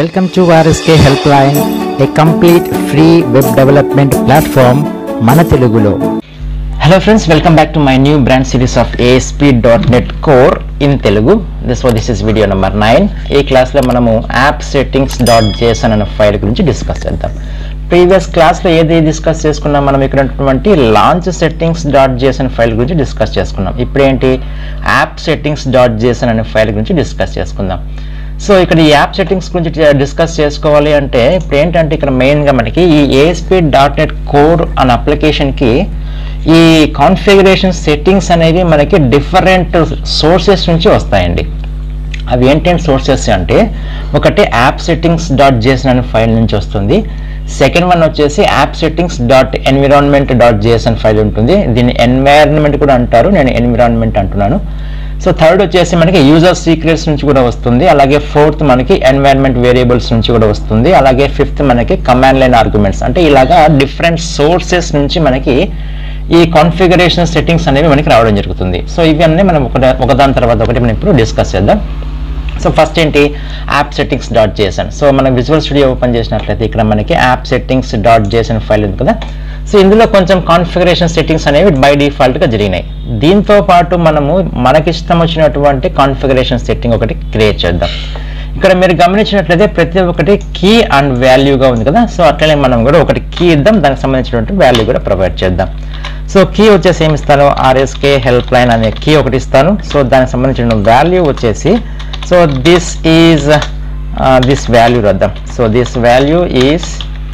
Welcome to RSK Helpline, a complete free web development platform మన తెలుగులో hello friends welcome back to my new brand series of ASP dot net core in Telugu this this is video number nine ఈ క్లాస్లో మనము app settings dot JSON అనే file గురించి discuss చేద్దాం previous క్లాస్లో ఏది డిస్కస్ చేసుకున్నాం మనం ఇక్కడ ఉన్నటువంటి launch settings dot JSON file గురించి డిస్కస్ చేసుకున్నాం ఇప్పుడు ఏంటి యాప్ సెట్టింగ్స్ డాట్ జేసన్ అనే ఫైల్ గురించి డిస్కస్ చేసుకుందాం సో ఇక్కడ ఈ యాప్ సెట్టింగ్స్ గురించి డిస్కస్ చేసుకోవాలి అంటే ఇప్పుడు ఏంటంటే ఇక్కడ మెయిన్గా మనకి ఈ ఏఎస్పీ డాట్ నెట్ కోర్ అనే అప్లికేషన్కి ఈ కాన్ఫిగరేషన్ సెట్టింగ్స్ అనేవి మనకి డిఫరెంట్ సోర్సెస్ నుంచి వస్తాయండి అవి ఏంటంటే సోర్సెస్ అంటే ఒకటి యాప్ సెట్టింగ్స్ డాట్ జేసన్ అనే ఫైల్ నుంచి వస్తుంది సెకండ్ వన్ వచ్చేసి app settings dot environment dot JSON file ఉంటుంది దీన్ని ఎన్వైరన్మెంట్ కూడా అంటారు నేను ఎన్విరాన్మెంట్ అంటున్నాను సో థర్డ్ వచ్చేసి మనకి యూజర్ సీక్రెట్స్ నుంచి కూడా వస్తుంది అలాగే ఫోర్త్ మనకి ఎన్వైరన్మెంట్ వేరియబుల్స్ నుంచి కూడా వస్తుంది అలాగే ఫిఫ్త్ మనకి కమాండ్ లైన్ ఆర్గ్యుమెంట్స్ అంటే ఇలాగా డిఫరెంట్ సోర్సెస్ నుంచి మనకి ఈ కాన్ఫిగరేషన్ సెట్టింగ్స్ అనేవి మనకి రావడం జరుగుతుంది సో ఇవన్నీ మనం ఒక ఒకదాని తర్వాత ఒకటి మనం ఇప్పుడు డిస్కస్ చేద్దాం సో ఫస్ట్ ఏంటి app settings dot JSON so మనం విజువల్ స్టూడియో ఓపెన్ చేసినట్లయితే ఇక్కడ మనకి app settings dot JSON file ఉంది కదా సో ఇందులో కొంచెం కాన్ఫిగరేషన్ సెట్టింగ్స్ అనేవి బై డిఫాల్ట్గా జరిగినాయి దీంతో పాటు మనము మనకిష్టం వచ్చినటువంటి కాన్ఫిగరేషన్ సెట్టింగ్ ఒకటి క్రియేట్ చేద్దాం ఇక్కడ మీరు గమనించినట్లయితే ప్రతి ఒక్కటి కీ అండ్ వాల్యూగా ఉంది కదా సో అట్లనే మనం కూడా ఒకటి కీ ఇద్దాం దానికి సంబంధించినటువంటి వాల్యూ కూడా ప్రొవైడ్ చేద్దాం సో కీ వచ్చేసి ఏమి ఇస్తాను ఆర్ఎస్కే హెల్ప్ లైన్ అనే కీ ఒకటి ఇస్తాను సో దానికి సంబంధించిన వాల్యూ వచ్చేసి so this is this value రద్దాం so this value is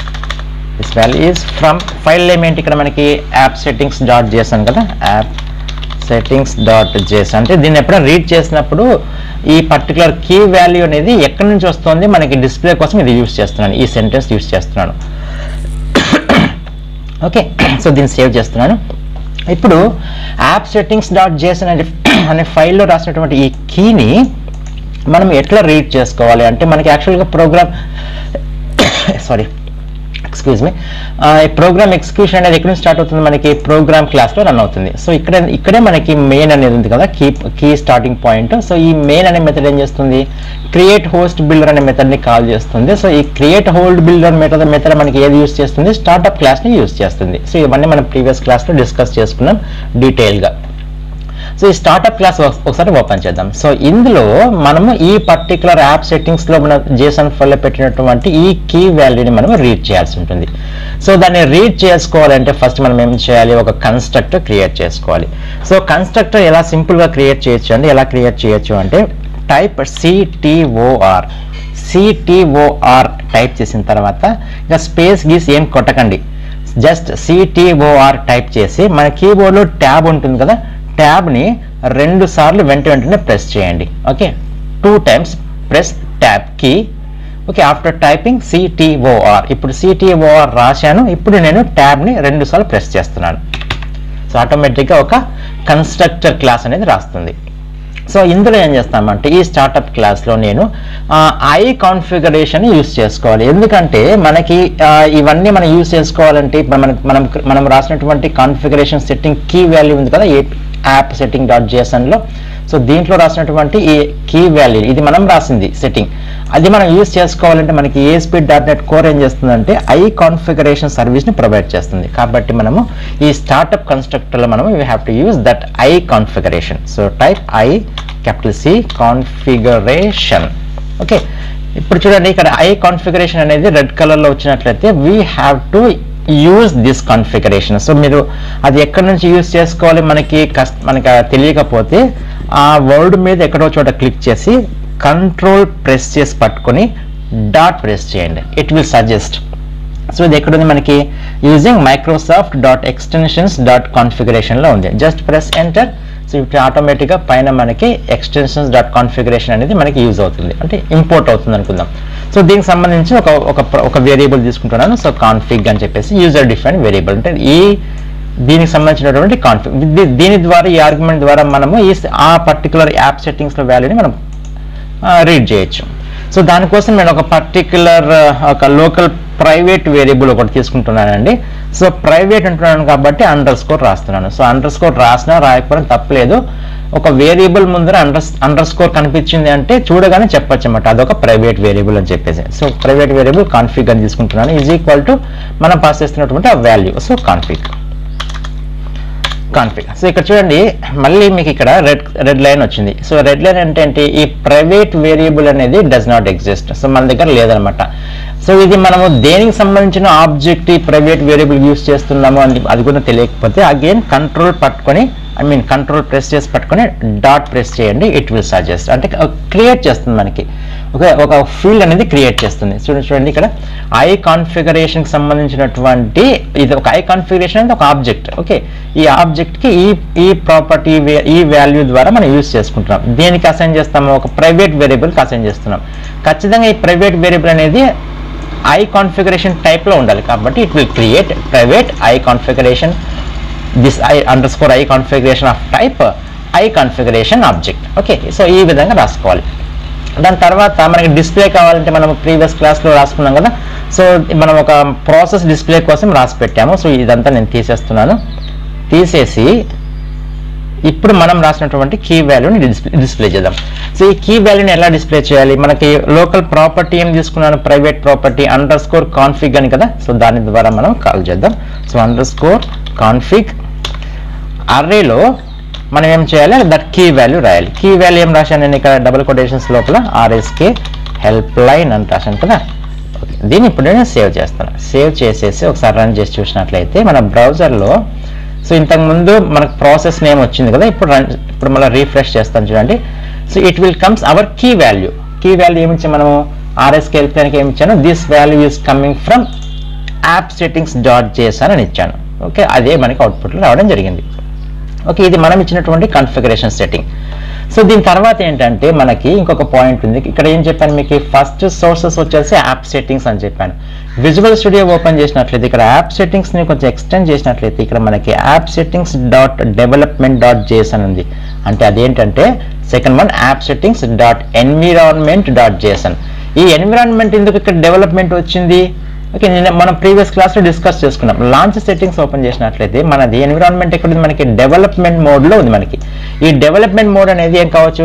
this value is from file name ఏంటి ఇక్కడ మనకి యాప్ సెట్టింగ్స్ డాట్ చేసాను కదా యాప్ సెట్టింగ్స్ డాట్ జేస్ అంటే దీన్ని ఎప్పుడైనా రీడ్ చేసినప్పుడు ఈ పర్టికులర్ కీ వాల్యూ అనేది ఎక్కడి నుంచి వస్తుంది మనకి డిస్ప్లే కోసం ఇది యూస్ చేస్తున్నాను ఈ సెంటెన్స్ యూస్ చేస్తున్నాను ఓకే సో దీన్ని సేవ్ చేస్తున్నాను ఇప్పుడు యాప్ సెట్టింగ్స్ డాట్ జేసన్ అనే అనే ఫైల్లో రాసినటువంటి ఈ కీని మనం ఎట్లా రీడ్ చేసుకోవాలి అంటే మనకి యాక్చువల్గా ప్రోగ్రామ్ సారీ ఎక్స్క్యూజ్ మీ ఈ ప్రోగ్రామ్ ఎక్స్క్యూషన్ అనేది ఎక్కడ నుంచి స్టార్ట్ అవుతుంది మనకి ప్రోగ్రామ్ క్లాస్లో రన్ అవుతుంది సో ఇక్కడ ఇక్కడే మనకి మెయిన్ అనేది ఉంది కదా key key starting point so ఈ మెయిన్ అనే మెథడ్ ఏం చేస్తుంది క్రియేట్ హోస్ట్ బిల్డర్ అనే మెథడ్ని కాల్ చేస్తుంది సో ఈ create hold builder method method మనకి ఏది యూస్ చేస్తుంది స్టార్ట్అప్ క్లాస్ని యూస్ చేస్తుంది సో ఇవన్నీ మనం ప్రీవియస్ క్లాస్లో డిస్కస్ చేసుకున్నాం డీటెయిల్గా సో ఈ స్టార్ట్అప్ క్లాస్ ఒకసారి ఓపెన్ చేద్దాం సో ఇందులో మనము ఈ పర్టికులర్ యాప్ సెట్టింగ్స్లో మన జేసన్ ఫైల్లో పెట్టినటువంటి ఈ కీ వాల్యూని మనం రీడ్ చేయాల్సి ఉంటుంది సో దాన్ని రీడ్ చేసుకోవాలంటే ఫస్ట్ మనం ఏం చేయాలి ఒక కన్స్ట్రక్టర్ క్రియేట్ చేసుకోవాలి సో కన్స్ట్రక్టర్ ఎలా సింపుల్గా క్రియేట్ చేయొచ్చు అంటే ఎలా క్రియేట్ చేయొచ్చు అంటే టైప్ సిటిఓఆర్ సిటిఓఆర్ టైప్ చేసిన తర్వాత ఇంకా స్పేస్ గీస్ ఏం కొట్టకండి జస్ట్ సిటిఓఆర్ టైప్ చేసి మన కీబోర్డ్లో ట్యాబ్ ఉంటుంది కదా ట్యాబ్ని రెండు సార్లు వెంట వెంటనే ప్రెస్ చేయండి okay two times press tab key okay after typing CTOR ఇప్పుడు సిటిఓఆర్ రాశాను ఇప్పుడు నేను ట్యాబ్ని రెండు సార్లు ప్రెస్ చేస్తున్నాను సో ఆటోమేటిక్గా ఒక కన్స్ట్రక్టర్ క్లాస్ అనేది రాస్తుంది సో ఇందులో ఏం చేస్తామంటే ఈ స్టార్టప్ క్లాస్లో నేను ఐ కాన్ఫిగరేషన్ యూస్ చేసుకోవాలి ఎందుకంటే మనకి ఇవన్నీ మనం యూస్ చేసుకోవాలంటే మనం మనం మనం రాసినటువంటి కాన్ఫిగరేషన్ సెట్టింగ్ కీ వాల్యూ ఉంది కదా ఏ యాప్ సెట్టింగ్ డాట్ జేసన్లో సో దీంట్లో రాసినటువంటి ఈ కీ వాల్యూ ఇది మనం రాసింది సెట్టింగ్ అది మనం యూస్ చేసుకోవాలంటే మనకి ఏఎస్పీ డాట్ నెట్ కోర్ ఏం చేస్తుందంటే ఐ కాన్ఫిగరేషన్ సర్వీస్ని ప్రొవైడ్ చేస్తుంది కాబట్టి మనము ఈ స్టార్టప్ కన్స్ట్రక్టర్లో మనము we have to use that I configuration so type I capital C configuration okay ఇప్పుడు చూడండి ఇక్కడ ఐ కాన్ఫిగరేషన్ అనేది రెడ్ కలర్లో వచ్చినట్లయితే we have to use this configuration so మీరు అది ఎక్కడి నుంచి యూజ్ చేసుకోవాలి మనకి కష్ట మనకి తెలియకపోతే ఆ వర్డ్ మీద ఎక్కడో చోట క్లిక్ చేసి కంట్రోల్ ప్రెస్ చేసి పట్టుకొని డాట్ ప్రెస్ చేయండి ఇట్ విల్ సజెస్ట్ సో ఇది ఎక్కడుంది మనకి using Microsoft dot extensions dot కాన్ఫిగరేషన్లో ఉంది జస్ట్ ప్రెస్ ఎంటర్ సో ఇప్పుడు ఆటోమేటిక్గా పైన మనకి ఎక్స్టెన్షన్స్ డాట్ కాన్ఫిగరేషన్ అనేది మనకి యూజ్ అవుతుంది అంటే ఇంపోర్ట్ అవుతుంది అనుకుందాం సో దీనికి సంబంధించి ఒక ఒక ఒక వేరియబుల్ తీసుకుంటున్నాను సో కాన్ఫిగ్ అని చెప్పేసి యూజర్ డిఫైన్ వేరియబుల్ అంటే ఈ దీనికి సంబంధించినటువంటి కాన్ఫిగ్ దీని ద్వారా ఈ ఆర్గ్యుమెంట్ ద్వారా మనము ఈ ఆ పర్టికులర్ యాప్ సెట్టింగ్స్లో వాల్యూని మనం రీడ్ చేయొచ్చు సో దానికోసం నేను ఒక పర్టికులర్ ఒక లోకల్ ప్రైవేట్ వేరియబుల్ ఒకటి తీసుకుంటున్నానండి సో ప్రైవేట్ అంటున్నాను కాబట్టి అండర్ స్కోర్ రాస్తున్నాను సో అండర్ స్కోర్ రాసినా రాయకపోవడం తప్పలేదు ఒక వేరియబుల్ ముందర అండర్ అండర్ స్కోర్ కనిపించింది అంటే చూడగానే చెప్పొచ్చు అనమాట అదొక ప్రైవేట్ వేరియబుల్ అని చెప్పేసి సో ప్రైవేట్ వేరియబుల్ కాన్ఫిగ్ అని తీసుకుంటున్నాను ఈజ్ ఈక్వల్ టు మనం పాస్ చేస్తున్నటువంటి ఆ value so config config so ఇక్కడ చూడండి మళ్ళీ మీకు ఇక్కడ రెడ్ రెడ్ లైన్ వచ్చింది సో రెడ్ లైన్ అంటే ఏంటి ఈ ప్రైవేట్ వేరియబుల్ అనేది డస్ నాట్ ఎగ్జిస్ట్ సో మన దగ్గర లేదనమాట సో ఇది మనము దేనికి సంబంధించిన ఆబ్జెక్ట్ ఈ ప్రైవేట్ వేరియబుల్ యూస్ చేస్తున్నాము అని అది కూడా తెలియకపోతే అగైన్ కంట్రోల్ పట్టుకొని ఐ మీన్ కంట్రోల్ ప్రెస్ చేసి పట్టుకొని డాట్ ప్రెస్ చేయండి ఇట్ విల్ సజెస్ట్ అంటే క్రియేట్ చేస్తుంది మనకి ఒక ఒక ఫీల్డ్ అనేది క్రియేట్ చేస్తుంది చూడండి చూడండి ఇక్కడ ఐ కాన్ఫిగరేషన్కి సంబంధించినటువంటి ఇది ఒక ఐ కాన్ఫిగరేషన్ అనేది ఒక ఆబ్జెక్ట్ ఓకే ఈ ఆబ్జెక్ట్కి ఈ ఈ ప్రాపర్టీ ఈ వాల్యూ ద్వారా మనం యూస్ చేసుకుంటున్నాం దేనికి అసైన్ చేస్తాము ఒక ప్రైవేట్ వేరియబుల్కి అసైన్ చేస్తున్నాం ఖచ్చితంగా ఈ ప్రైవేట్ వేరియబుల్ అనేది ఐ కాన్ఫిగరేషన్ టైప్లో ఉండాలి కాబట్టి it will create private I configuration this I underscore I configuration of type I configuration object okay so ఈ విధంగా రాసుకోవాలి దాని తర్వాత మనకి డిస్ప్లే కావాలంటే మనం ప్రీవియస్ క్లాస్లో రాసుకున్నాం కదా సో మనం ఒక ప్రాసెస్ డిస్ప్లే కోసం రాసి పెట్టాము సో ఇదంతా నేను తీసేస్తున్నాను తీసేసి ఇప్పుడు మనం రాసినటువంటి కీ వాల్యూని డిస్ప్లే డిస్ప్లే చేద్దాం సో ఈ కీ వాల్యూని ఎలా డిస్ప్లే చేయాలి మనకి లోకల్ ప్రాపర్టీ ఏం తీసుకున్నాను private property underscore config అని కదా సో దాని ద్వారా మనం కాల్ చేద్దాం సో అండర్ స్కోర్ కాన్ఫిగ్ అర్రేలో మనం ఏం చేయాలి దట్ కీ వాల్యూ రాయాలి కీ వాల్యూ ఏం రాశాను నేను ఇక్కడ డబుల్ కొటేషన్స్ లోపల ఆర్ఎస్కే హెల్ప్ లైన్ అని రాశాను కదా ఓకే దీన్ని ఇప్పుడు నేను సేవ్ చేస్తాను సేవ్ చేసేసి ఒకసారి రన్ చేసి చూసినట్లయితే మన బ్రౌజర్లో సో ఇంతకుముందు మనకు ప్రాసెస్ నేమ్ వచ్చింది కదా ఇప్పుడు రన్ ఇప్పుడు మళ్ళీ రీఫ్రెష్ చేస్తాను చూడండి so it will comes our key value key value ఏమి ఇచ్చాము మనము ఆర్ఎస్కే హెల్ప్ లైన్కి ఏమి ఇచ్చాను this value is coming from app settings dot JSR అని ఇచ్చాను ఓకే అదే మనకి అవుట్పుట్లో రావడం జరిగింది ఓకే ఇది మనం ఇచ్చినటువంటి కాన్ఫిగరేషన్ సెట్టింగ్ సో దీని తర్వాత ఏంటంటే మనకి ఇంకొక పాయింట్ ఉంది ఇక్కడ ఏం చెప్పాను మీకు ఫస్ట్ సోర్సెస్ వచ్చేసి యాప్ సెట్టింగ్స్ అని చెప్పాను విజువల్ స్టూడియో ఓపెన్ చేసినట్లయితే ఇక్కడ యాప్ సెట్టింగ్స్ని కొంచెం ఎక్స్టెండ్ చేసినట్లయితే ఇక్కడ మనకి app settings dot development dot JS అని ఉంది అంటే అదేంటంటే second one app settings dot environment dot JSON ఈ ఎన్విరాన్మెంట్ ఎందుకు ఇక్కడ డెవలప్మెంట్ వచ్చింది ఓకే నేను మనం ప్రీవియస్ క్లాస్లో డిస్కస్ చేసుకున్నాం లాంచ్ సెట్టింగ్స్ ఓపెన్ చేసినట్లయితే మనది ఎన్విరాన్మెంట్ ఎక్కడ ఉంది మనకి డెవలప్మెంట్ మోడ్లో ఉంది మనకి ఈ డెవలప్మెంట్ మోడ్ అనేది ఏం కావచ్చు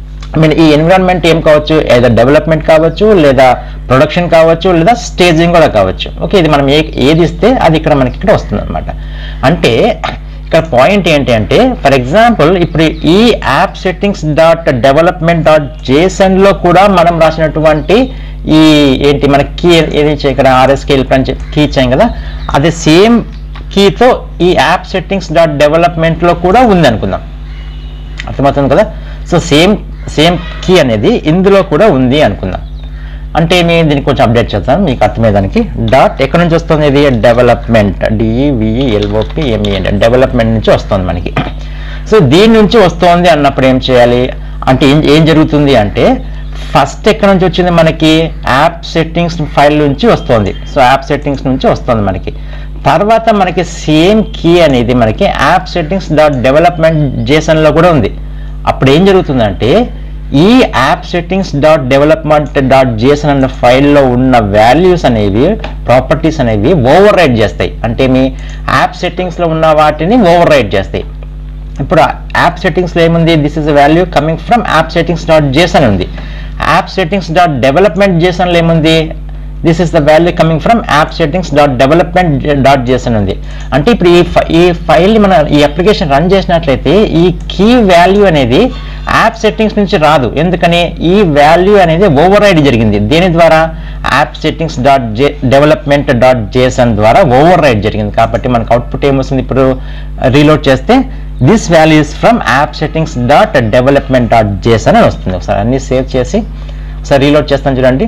ఐ మీన్ ఈ ఎన్విరాన్మెంట్ ఏం కావచ్చు ఏదో డెవలప్మెంట్ కావచ్చు లేదా ప్రొడక్షన్ కావచ్చు లేదా స్టేజింగ్ కూడా కావచ్చు ఓకే ఇది మనం ఏ ఏది ఇస్తే అది ఇక్కడ మనకి ఇక్కడ వస్తుంది అనమాట అంటే ఇక్కడ పాయింట్ ఏంటి అంటే ఫర్ ఎగ్జాంపుల్ ఇప్పుడు ఈ app settings dot development dot జేసన్లో కూడా మనం రాసినటువంటి ఈ ఏంటి మన కీ ఏది ఇచ్చే ఇక్కడ ఆర్ఎస్కే అని చెప్పి కీ ఇచ్చాం కదా అది సేమ్ కీతో ఈ యాప్ సెట్టింగ్స్ డాట్ డెవలప్మెంట్లో కూడా ఉంది అనుకుందాం అర్థమవుతుంది కదా సో సేమ్ సేమ్ కీ అనేది ఇందులో కూడా ఉంది అనుకుందాం అంటే మేము దీనికి కొంచెం అప్డేట్ చేస్తాను మీకు అర్థమయ్యేదానికి డాట్ ఎక్కడి నుంచి వస్తుంది ఇది డెవలప్మెంట్ డిఈవిఎల్ఓపి ఎంఈఎన్ డెవలప్మెంట్ నుంచి వస్తుంది మనకి సో దీని నుంచి వస్తుంది అన్నప్పుడు ఏం చేయాలి అంటే ఏం ఏం జరుగుతుంది అంటే ఫస్ట్ ఎక్కడి నుంచి వచ్చింది మనకి యాప్ సెట్టింగ్స్ ఫైల్ నుంచి వస్తుంది సో యాప్ సెట్టింగ్స్ నుంచి వస్తుంది మనకి తర్వాత మనకి సేమ్ కీ అనేది మనకి యాప్ సెట్టింగ్స్ డాట్ డెవలప్మెంట్ జేసన్లో కూడా ఉంది అప్పుడు ఏం జరుగుతుందంటే ఈ app settings dot development dot JSON అన్న ఫైల్లో ఉన్న వాల్యూస్ అనేవి ప్రాపర్టీస్ అనేవి ఓవర్ రైడ్ చేస్తాయి అంటే మీ యాప్ సెట్టింగ్స్లో ఉన్న వాటిని ఓవర్ రైడ్ చేస్తాయి ఇప్పుడు యాప్ సెట్టింగ్స్లో ఏముంది this is value coming from app settings dot JSON ఉంది యాప్ సెట్టింగ్స్ డాట్ డెవలప్మెంట్ జేసన్లో ఏముంది this is the value coming from app settings dot development dot JSON ఉంది అంటే ఇప్పుడు ఈ ఫై ఈ ఫైల్ని మన ఈ అప్లికేషన్ రన్ చేసినట్లయితే ఈ కీ వాల్యూ అనేది యాప్ సెట్టింగ్స్ నుంచి రాదు ఎందుకని ఈ వాల్యూ అనేది ఓవర్ రైడ్ జరిగింది దేని ద్వారా app settings dot J development dot JSON ద్వారా ఓవర్ రైడ్ జరిగింది కాబట్టి మనకు అవుట్పుట్ ఏమొస్తుంది ఇప్పుడు రీలోడ్ చేస్తే this values from app settings dot development dot JSON అని వస్తుంది ఒకసారి అన్ని సేవ్ చేసి ఒకసారి రీలోడ్ చేస్తాను చూడండి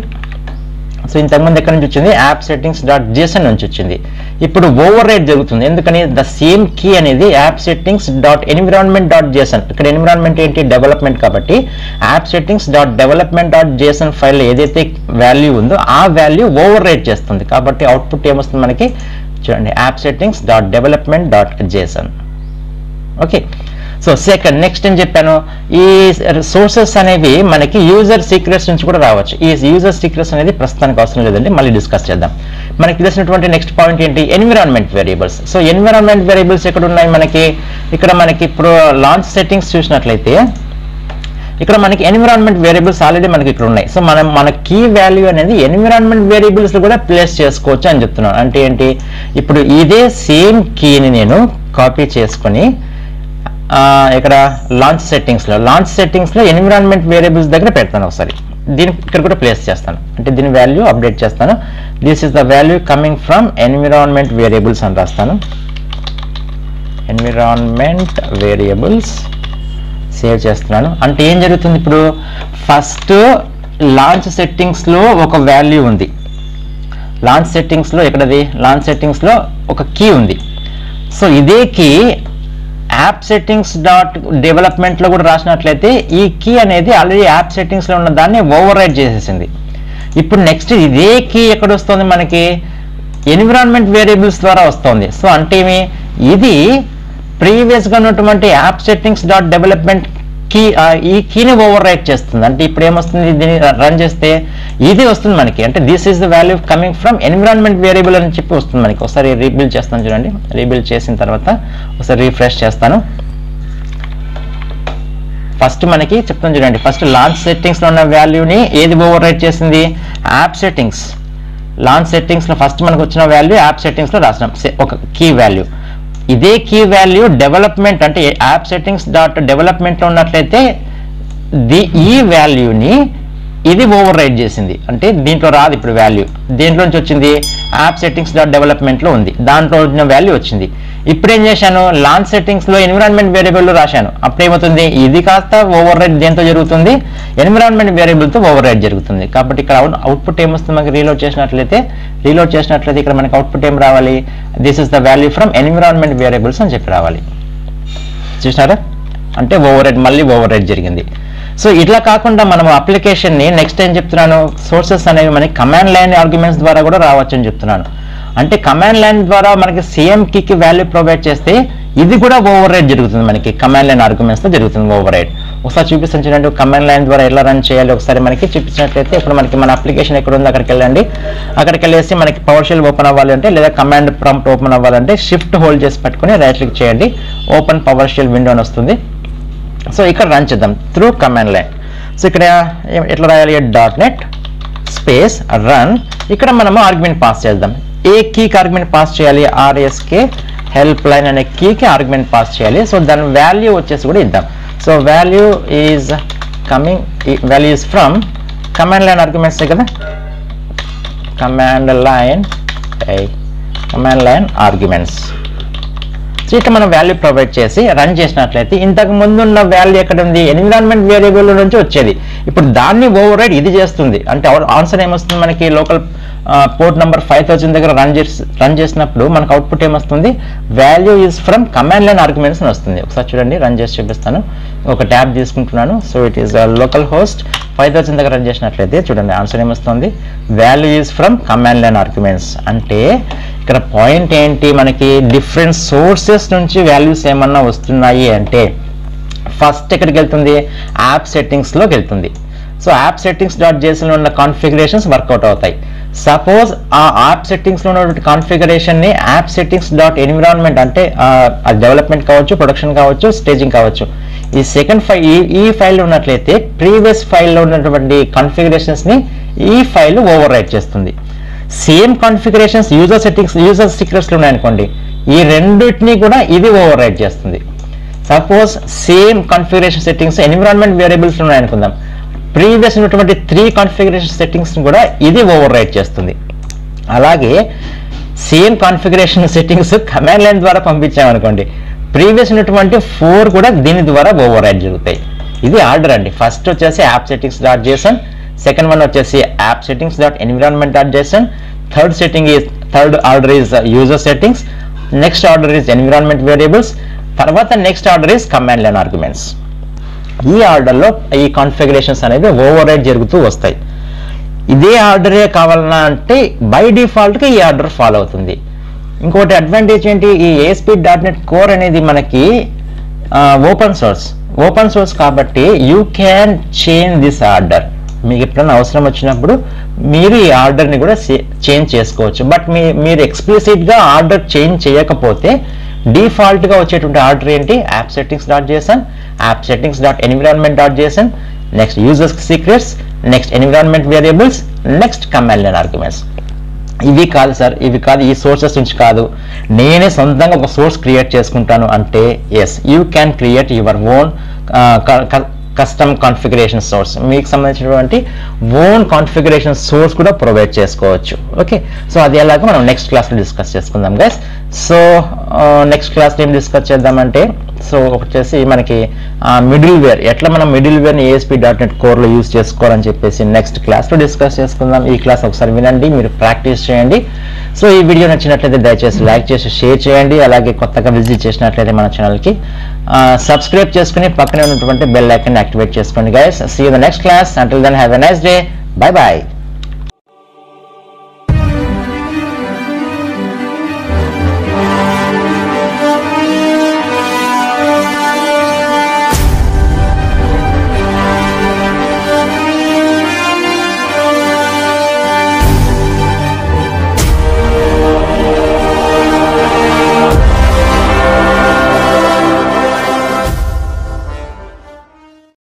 సో ఇంతకుముందు ఎక్కడి నుంచి వచ్చింది యాప్ సెట్టింగ్స్ డాట్ జేసన్ నుంచి వచ్చింది ఇప్పుడు ఓవర్ రైడ్ జరుగుతుంది ఎందుకని ద సేమ్ కీ అనేది app settings dot environment dot JSON ఇక్కడ ఎన్విరాన్మెంట్ ఏంటి డెవలప్మెంట్ కాబట్టి app settings dot development dot JSON file ఏదైతే వాల్యూ ఉందో ఆ వాల్యూ ఓవర్ రైడ్ చేస్తుంది కాబట్టి అవుట్పుట్ ఏమొస్తుంది మనకి చూడండి app settings dot development dot JSON okay so second next ఏం చెప్పాను ఈ సోర్సెస్ అనేవి మనకి యూజర్ సీక్రెట్స్ నుంచి కూడా రావచ్చు ఈ యూజర్ సీక్రెట్స్ అనేది ప్రస్తుతానికి అవసరం లేదండి మళ్ళీ డిస్కస్ చేద్దాం మనకి తెలిసినటువంటి నెక్స్ట్ పాయింట్ ఏంటి environment variables so environment variables ఎక్కడ ఉన్నాయి మనకి ఇక్కడ మనకి ఇప్పుడు లాంచ్ సెట్టింగ్స్ చూసినట్లయితే ఇక్కడ మనకి ఎన్విరాన్మెంట్ వేరియబుల్స్ ఆల్రెడీ మనకి ఇక్కడ ఉన్నాయి సో మనం మన కీ వాల్యూ అనేది ఎన్విరాన్మెంట్ వేరియబుల్స్ కూడా ప్లేస్ చేసుకోవచ్చు అని చెప్తున్నాను అంటే ఏంటి ఇప్పుడు ఇదే సేమ్ కీని నేను కాపీ చేసుకొని ఆ, ఇక్కడ లాంచ్ సెట్టింగ్స్లో లాంచ్ సెట్టింగ్స్లో ఎన్విరాన్మెంట్ వేరియబుల్స్ దగ్గర పెడతాను ఒకసారి దీని ఇక్కడ కూడా ప్లేస్ చేస్తాను అంటే దీని వాల్యూ అప్డేట్ చేస్తాను this is the value coming from environment variables అని రాస్తాను ఎన్విరాన్మెంట్ వేరియబుల్స్ సేవ్ చేస్తున్నాను అంటే ఏం జరుగుతుంది ఇప్పుడు ఫస్ట్ లాంచ్ సెట్టింగ్స్లో ఒక వాల్యూ ఉంది లాంచ్ సెట్టింగ్స్లో ఎక్కడది లాంచ్ సెట్టింగ్స్లో ఒక కీ ఉంది సో ఇదే కీ యాప్ సెట్టింగ్స్ డాట్ డెవలప్మెంట్లో కూడా రాసినట్లయితే ఈ కీ అనేది ఆల్రెడీ యాప్ సెట్టింగ్స్లో ఉన్న దాన్ని ఓవర్ రైడ్ చేసేసింది ఇప్పుడు నెక్స్ట్ ఇదే కీ ఎక్కడ వస్తుంది మనకి ఎన్విరాన్మెంట్ వేరియబుల్స్ ద్వారా వస్తుంది సో అంటే ఏమి ఇది ప్రీవియస్గా ఉన్నటువంటి app settings dot development key ఈ కీని ఓవర్ రైట్ చేస్తుంది అంటే ఇప్పుడు ఏమొస్తుంది దీన్ని రన్ చేస్తే ఇది వస్తుంది మనకి అంటే this is the value coming from environment variable అని చెప్పి వస్తుంది మనకి ఒకసారి రీబిల్డ్ చేస్తాను చూడండి రీబిల్డ్ చేసిన తర్వాత ఒకసారి రీఫ్రెష్ చేస్తాను ఫస్ట్ మనకి చెప్తాను చూడండి ఫస్ట్ లాంచ్ సెట్టింగ్స్లో ఉన్న వాల్యూని ఏది ఓవర్ రైట్ చేసింది యాప్ సెట్టింగ్స్ లాంచ్ సెట్టింగ్స్లో ఫస్ట్ మనకు వచ్చిన వాల్యూ యాప్ సెట్టింగ్స్లో రాసినాం Se- ఒక కీ వాల్యూ ఇదే కీ వాల్యూ డెవలప్మెంట్ అంటే యాప్ సెట్టింగ్స్ డాట్ డెవలప్మెంట్లో ఉన్నట్లయితే ది ఈ వాల్యూని ఇది ఓవర్ రైడ్ చేసింది అంటే దీంట్లో రాదు ఇప్పుడు వాల్యూ దేంట్లో నుంచి వచ్చింది యాప్ సెట్టింగ్స్ డాట్ డెవలప్మెంట్లో ఉంది దాంట్లో వచ్చిన వాల్యూ వచ్చింది ఇప్పుడు ఏం చేశాను లాంచ్ సెట్టింగ్స్లో ఎన్విరాన్మెంట్ వేరియబుల్ రాశాను అప్పుడు ఏమవుతుంది ఇది కాస్త ఓవర్ రైడ్ దేంతో జరుగుతుంది ఎన్విరాన్మెంట్ వేరియబుల్తో ఓవర్ రైడ్ జరుగుతుంది కాబట్టి ఇక్కడ అవుట్పుట్ ఏమొస్తుంది మనకి రీలోడ్ చేసినట్లయితే రీలోడ్ చేసినట్లయితే ఇక్కడ మనకి అవుట్పుట్ ఏం రావాలి this is the value from environment variables అని చెప్పి రావాలి చూసారా అంటే ఓవర్ రైడ్ మళ్ళీ ఓవర్ రైడ్ జరిగింది సో ఇట్లా కాకుండా మనం అప్లికేషన్ని నెక్స్ట్ ఏం చెప్తున్నాను సోర్సెస్ అనేవి మనకి కమాండ్ లైన్ ఆర్గ్యుమెంట్స్ ద్వారా కూడా రావచ్చు అని చెప్తున్నాను అంటే కమాండ్ లైన్ ద్వారా మనకి సేమ్ కీకి వాల్యూ ప్రొవైడ్ చేస్తే ఇది కూడా ఓవర్ రైడ్ జరుగుతుంది మనకి కమాండ్ లైన్ ఆర్గ్యుమెంట్స్తో జరుగుతుంది ఓవర్ రైడ్ ఒకసారి చూపిస్తాను చూడండి కమాండ్ లైన్ ద్వారా ఎలా రన్ చేయాలి ఒకసారి మనకి చూపించినట్లయితే ఇప్పుడు మనకి మన అప్లికేషన్ ఎక్కడ ఉంది అక్కడికి వెళ్ళండి అక్కడికి వెళ్ళేసి మనకి పవర్ షెల్ ఓపెన్ అవ్వాలి అంటే లేదా కమాండ్ ప్రాంప్ట్ ఓపెన్ అవ్వాలంటే షిఫ్ట్ హోల్డ్ చేసి పట్టుకొని రైట్ క్లిక్ చేయండి ఓపెన్ పవర్ షెల్ విండో అని వస్తుంది సో ఇక్కడ రన్ చేద్దాం త్రూ కమాండ్ లైన్ సో ఇక్కడ ఏ- ఎట్లా రాయాలి డాట్ నెట్ స్పేస్ రన్ ఇక్కడ మనము ఆర్గ్యుమెంట్ పాస్ చేద్దాం ఏ కీకి ఆర్గ్యుమెంట్ పాస్ చేయాలి ఆర్ఎస్కే హెల్ప్ లైన్ అనే కీకి ఆర్గ్యుమెంట్ పాస్ చేయాలి సో దాని వాల్యూ వచ్చేసి కూడా ఇద్దాం so value is coming value is from command line arguments కదా command line command line arguments so ఇట్లా మనం వాల్యూ ప్రొవైడ్ చేసి రన్ చేసినట్లయితే ఇంతకు ముందు ఉన్న వాల్యూ ఎక్కడ ఉంది ఎన్విరాన్మెంట్ వేరియబుల్ నుంచి వచ్చేది ఇప్పుడు దాన్ని ఓవర్ రైడ్ ఇది చేస్తుంది అంటే ఆన్సర్ ఏమొస్తుంది మనకి local port number five thousand దగ్గర రన్ చేసి రన్ చేసినప్పుడు మనకు అవుట్పుట్ ఏమొస్తుంది value is from command line arguments అని వస్తుంది ఒకసారి చూడండి రన్ చేసి చూపిస్తాను ఒక ట్యాబ్ తీసుకుంటున్నాను so it is localhost five thousand దగ్గర రన్ చేసినట్లయితే చూడండి ఆన్సర్ ఏమొస్తుంది value is from command line arguments అంటే ఇక్కడ పాయింట్ ఏంటి మనకి డిఫరెంట్ సోర్సెస్ నుంచి వాల్యూస్ ఏమన్నా వస్తున్నాయి అంటే ఫస్ట్ ఎక్కడికి వెళ్తుంది యాప్ సెట్టింగ్స్లోకి వెళ్తుంది సో యాప్ సెట్టింగ్స్ డాట్ జేసీలో ఉన్న కాన్ఫిగరేషన్స్ వర్కౌట్ అవుతాయి సపోజ్ ఆ యాప్ సెట్టింగ్స్లో ఉన్నటువంటి కాన్ఫిగరేషన్ని యాప్ సెట్టింగ్స్ డాట్ ఎన్విరాన్మెంట్ అంటే అది డెవలప్మెంట్ కావచ్చు ప్రొడక్షన్ కావచ్చు స్టేజింగ్ కావచ్చు ఈ సెకండ్ ఫైల్ ఈ ఈ ఫైల్ ఉన్నట్లయితే ప్రీవియస్ ఫైల్లో ఉన్నటువంటి కాన్ఫిగరేషన్స్ని ఈ ఫైల్ ఓవర్ రైట్ చేస్తుంది same configurations user settings user సీక్రెట్స్లో ఉన్నాయనుకోండి ఈ రెండింటిని కూడా ఇది ఓవర్ రైట్ చేస్తుంది suppose same configuration settings environment variables ఉన్నాయనుకుందాం ప్రీవియస్ ఉన్నటువంటి త్రీ కాన్ఫిగరేషన్ సెట్టింగ్స్ కూడా ఇది ఓవర్ రైట్ చేస్తుంది అలాగే same configuration settings command line ద్వారా పంపించామనుకోండి ప్రీవియస్ ఉన్నటువంటి ఫోర్ కూడా దీని ద్వారా ఓవర్ రైట్ జరుగుతాయి ఇది ఆర్డర్ అండి ఫస్ట్ వచ్చేసి app settings dot JSON second one వచ్చేసి app settings dot environment dot JSON third setting is third order is user settings next order is environment variables తర్వాత next order is command line arguments ఈ ఆర్డర్లో ఈ configurations అనేవి over ride జరుగుతూ వస్తాయి ఇదే ఆర్డరే కావాలన్నా అంటే బై డిఫాల్ట్గా ఈ ఆర్డర్ ఫాలో అవుతుంది ఇంకోటి అడ్వాంటేజ్ ఏంటి ఈ ఏఎస్పీ డాట్ నెట్ కోర్ అనేది మనకి ఓపెన్ సోర్స్ ఓపెన్ సోర్స్ కాబట్టి you can change this order మీకు ఎప్పుడైనా అవసరం వచ్చినప్పుడు మీరు ఈ ఆర్డర్ని కూడా చేంజ్ చేసుకోవచ్చు బట్ మీ మీరు ఎక్స్ప్లిసిట్గా ఆర్డర్ చేంజ్ చేయకపోతే డిఫాల్ట్గా వచ్చేటువంటి ఆర్డర్ ఏంటి app settings dot JSON app settings dot environment dot JSON next users secrets next environment variables next command arguments ఇవి కాదు సార్ ఇవి కాదు ఈ సోర్సెస్ నుంచి కాదు నేనే సొంతంగా ఒక సోర్స్ క్రియేట్ చేసుకుంటాను అంటే yes you can create your own custom configuration source మీకు సంబంధించినటువంటి ఓన్ కాన్ఫిగరేషన్ సోర్స్ కూడా ప్రొవైడ్ చేసుకోవచ్చు ఓకే సో అది ఎలాగో మనం నెక్స్ట్ క్లాస్లో డిస్కస్ చేసుకుందాం గైస్ సో నెక్స్ట్ క్లాస్లో ఏం డిస్కస్ చేద్దామంటే సో వచ్చేసి మనకి మిడిల్ వేర్ ఎట్లా మనం మిడిల్ వేర్ని ఏఎస్పీ డాట్ నెట్ కోర్లో యూస్ చేసుకోవాలని చెప్పేసి నెక్స్ట్ క్లాస్లో డిస్కస్ చేసుకుందాం ఈ క్లాస్ ఒకసారి వినండి మీరు ప్రాక్టీస్ చేయండి సో ఈ వీడియో నచ్చినట్లయితే దయచేసి లైక్ చేసి షేర్ చేయండి అలాగే కొత్తగా విజిట్ చేసినట్లయితే మన ఛానల్కి సబ్స్క్రైబ్ చేసుకుని పక్కనే ఉన్నటువంటి బెల్ ఐకన్ యాక్టివేట్ చేసుకోండి guys see the next class until then have a nice day bye bye